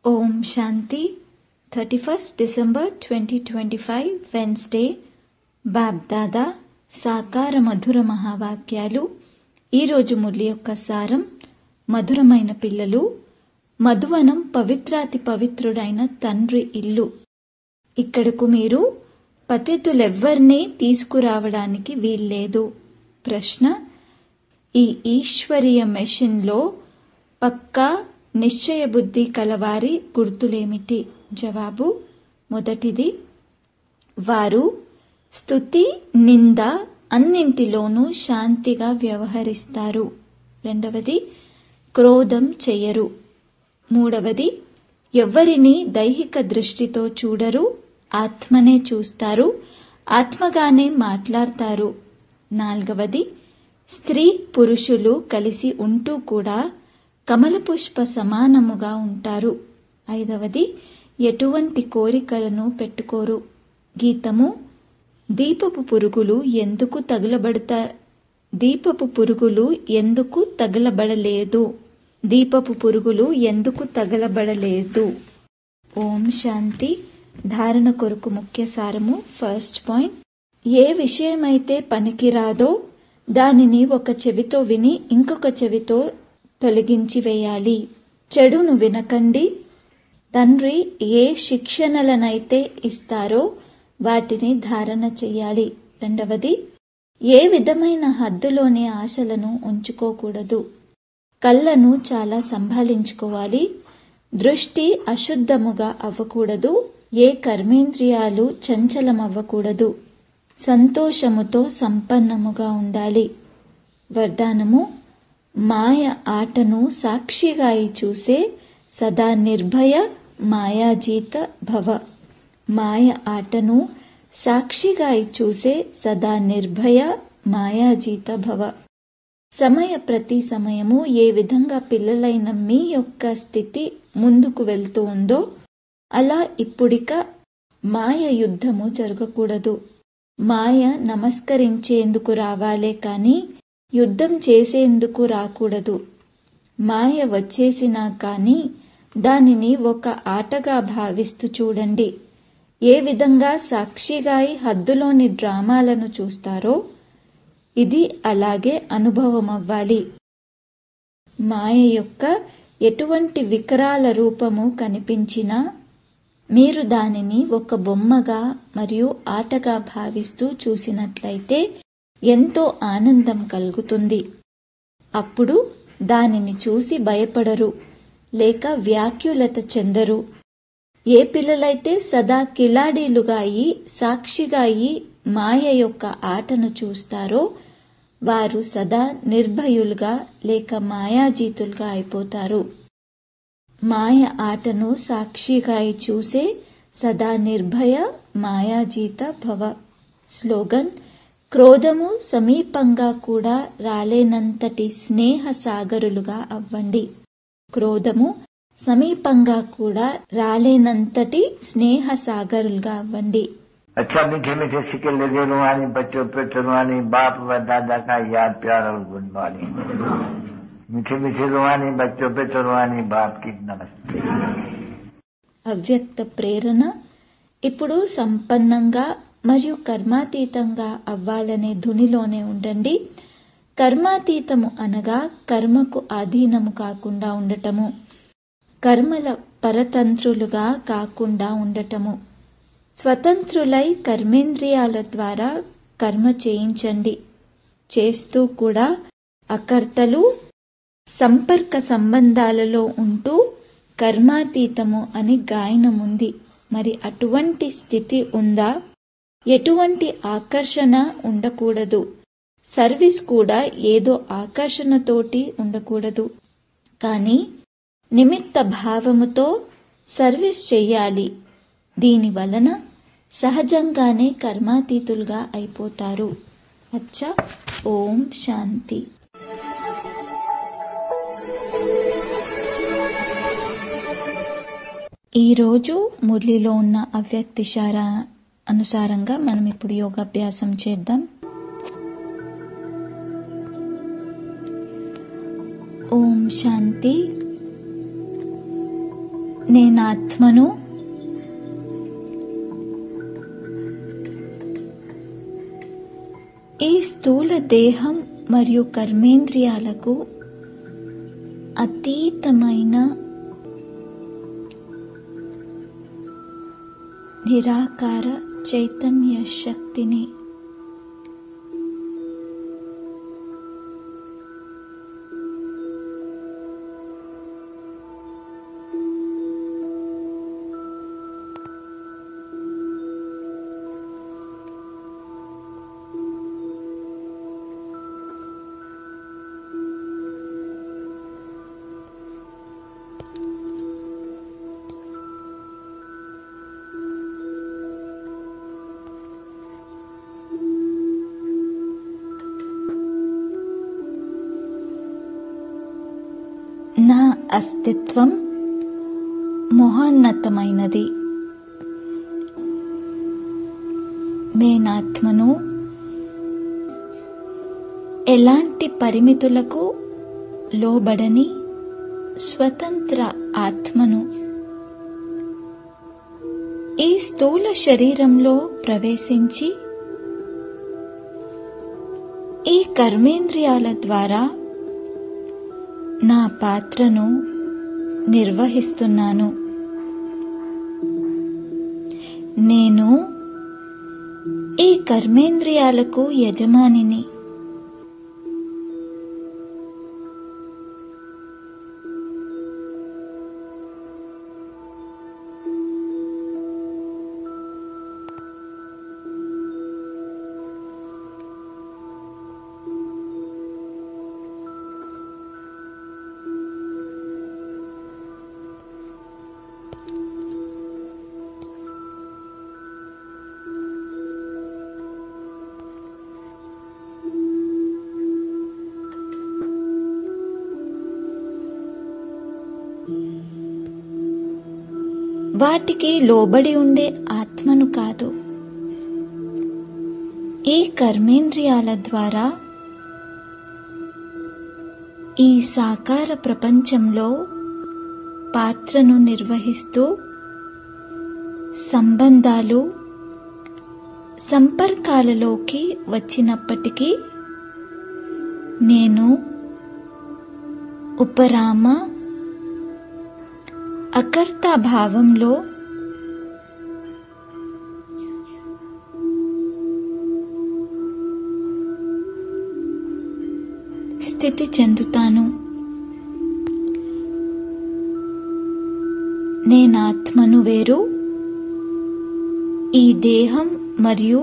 ఓం Shanti thirty first December twenty twenty five Wednesday Bapdada సాకార మధుర మహావాక్యాలు ఈరోజు మురళి యొక్క సారం మధురమైన పిల్లలు మధువనం పవిత్రాతి పవిత్రుడైన తండ్రి ఇల్లు ఇక్కడకు మీరు పతితులెవ్వరినీ తీసుకురావడానికి వీల్లేదు ప్రశ్న ఈ ఈశ్వరీయ మెషిన్లో పక్కా నిశ్చయ బుద్ధి కలవారి గుర్తులేమిటి జవాబు మొదటిది వారు స్తుతి నింద అన్నింటిలోనూ శాంతిగా వ్యవహరిస్తారు రెండవది క్రోధం చెయ్యరు మూడవది ఎవ్వరిని దైహిక దృష్టితో చూడరు ఆత్మనే చూస్తారు ఆత్మగానే మాట్లాడతారు నాలుగవది స్త్రీ పురుషులు కలిసి ఉంటూ కూడా కమలపుష్ప సమానముగా ఉంటారు ఐదవది ఎటువంటి కోరికలను పెట్టుకోరు గీతము దీపపు పురుగులు ఎందుకు తగులబడతా దీపపు పురుగులు ఎందుకు తగలబడలేదు దీపపు పురుగులు ఎందుకు తగలబడలేదు ఓం శాంతి ధారణ కొరకు ముఖ్య సారము ఫస్ట్ పాయింట్ ఏ విషయమైతే పనికిరాదో దానిని ఒక చెవితో విని ఇంకొక చెవితో తొలగించి వేయాలి చెడును వినకండి తండ్రి ఏ శిక్షణలనైతే ఇస్తారో వాటిని ధారణ చెయ్యాలి రెండవది ఏ విధమైన హద్దులోని ఆశలను ఉంచుకోకూడదు కళ్ళను చాలా సంభాళించుకోవాలి దృష్టి అశుద్ధముగా అవ్వకూడదు ఏ కర్మేంద్రియాలు చంచలమవ్వకూడదు సంతోషముతో సంపన్నముగా ఉండాలి వరదానము మాయ ఆటను సాక్షిగా చూసే సదా నిర్భయ మాయాజీత భవ మాయ ఆటను సాక్షిగా చూసే సదా నిర్భయ మాయాజీత భవ సమయ ప్రతి సమయము ఏ విధంగా పిల్లలైన మీ యొక్క స్థితి ముందుకు వెళ్తూ ఉందో అలా ఇప్పుడిక మాయ యుద్ధము జరగకూడదు మాయ నమస్కరించేందుకు రావాలే కాని యుద్ధం చేసేందుకు రాకూడదు మాయ వచ్చేసినా కాని దానిని ఒక ఆటగా భావిస్తూ చూడండి ఏ విధంగా సాక్షిగా హద్దులోని డ్రామాలను చూస్తారో ఇది అలాగే అనుభవం అవ్వాలి మాయ యొక్క ఎటువంటి వికరాల రూపము కనిపించినా మీరు దానిని ఒక బొమ్మగా మరియు ఆటగా భావిస్తూ చూసినట్లయితే ఎంతో ఆనందం కలుగుతుంది అప్పుడు దానిని చూసి భయపడరు లేక వ్యాఖ్యులత చెందరు ఏ పిల్లలైతే సదా కిలాడీలుగా అయి సాక్షిగా అయి మాయ యొక్క ఆటను చూస్తారో వారు సదా నిర్భయులుగా లేక మాయాజీతులుగా అయిపోతారు మాయ ఆటను సాక్షిగా చూసే సదా నిర్భయ మాయాజీత భవ స్లోగన్ క్రోధము సమీపంగా కూడా రాలేనంతటి స్నేహ సాగరులుగా అవ్వండి క్రోధము సమీపంగా కూడా రాలేనంతటి స్నేహ సాగరులుగా అవ్వండి अच्छा मीठे मीठे सिक्के लगे रुहानी बच्चों पे रुहानी बाप व दादा का याद प्यार और गुड मॉर्निंग मीठे मीठे रुहानी बच्चों पे रुहानी बाप की नमस्ते అవ్యక్త ప్రేరణ ఇప్పుడు సంపన్నంగా మరియు కర్మాతీతంగా అవ్వాలనే ధునిలోనే ఉండండి కర్మాతీతము అనగా కర్మకు అధీనము కాకుండా ఉండటము కర్మల పరతంత్రులుగా కాకుండా ఉండటము స్వతంత్రులై కర్మేంద్రియాల ద్వారా కర్మ చేయించండి చేస్తూ కూడా అకర్తలు సంపర్క సంబంధాలలో ఉంటూ కర్మాతీతము అని గాయనముంది మరి అటువంటి స్థితి ఉందా ఎటువంటి ఆకర్షణ ఉండకూడదు సర్వీస్ కూడా ఏదో ఆకర్షణతోటి ఉండకూడదు కానీ నిమిత్త భావముతో సర్వీస్ చెయ్యాలి దీని వలన సహజంగానే కర్మాతీతులుగా అయిపోతారు అచ్చా ఓం శాంతి ఈరోజు మురళిలో ఉన్న అవ్యక్తిశార అనుసారంగా మనం ఇప్పుడు యోగాభ్యాసం చేద్దాం ఓం శాంతి నేనాత్మను ఈ స్థూల దేహం మరియు కర్మేంద్రియాలకు అతీతమైన నిరాకార చైతన్య శక్తిని నా అస్తిత్వం మహోన్నతమైనది నేనాత్మను ఎలాంటి పరిమితులకు లోబడని స్వతంత్ర ఆత్మను ఈ స్థూల శరీరంలో ప్రవేశించి ఈ కర్మేంద్రియాల ద్వారా నా పాత్రను నిర్వహిస్తున్నాను నేను ఈ కర్మేంద్రియాలకు యజమానిని వాటికి లోబడి ఉండే ఆత్మను కాదు ఈ కర్మేంద్రియాల ద్వారా ఈ సాకార ప్రపంచంలో పాత్రను నిర్వహిస్తూ సంబంధాలు సంపర్కాలలోకి వచ్చినప్పటికీ నేను ఉపరామ అకర్త భావంలో స్థితి చెందుతాను నేనాత్మను వేరు ఈ దేహం మరియు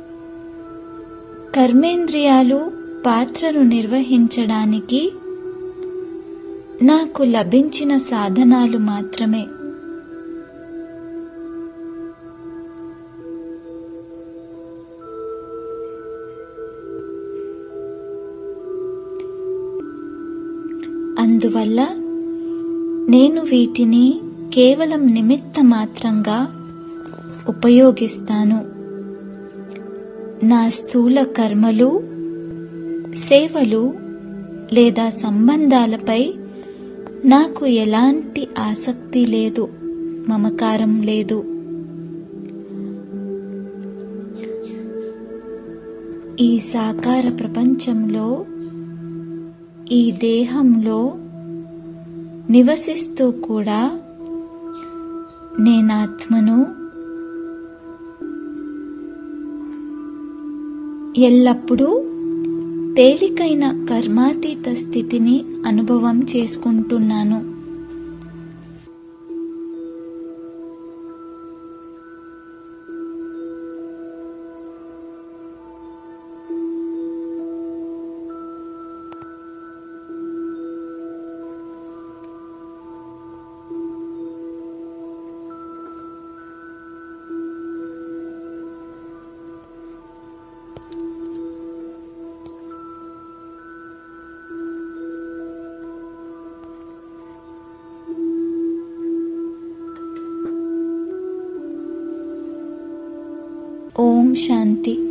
కర్మేంద్రియాలు పాత్రను నిర్వహించడానికి నాకు లభించిన సాధనాలు మాత్రమే అందువల్ల నేను వీటిని కేవలం నిమిత్త మాత్రంగా ఉపయోగిస్తాను నా స్థూల కర్మలు సేవలు లేదా సంబంధాలపై నాకు ఎలాంటి ఆసక్తి లేదు మమకారం లేదు ఈ సాకార ప్రపంచంలో ఈ దేహంలో నివసిస్తూ కూడా నేనాత్మను ఎల్లప్పుడూ తేలికైన కర్మాతీత స్థితిని అనుభవం చేసుకుంటున్నాను ఓం శాంతి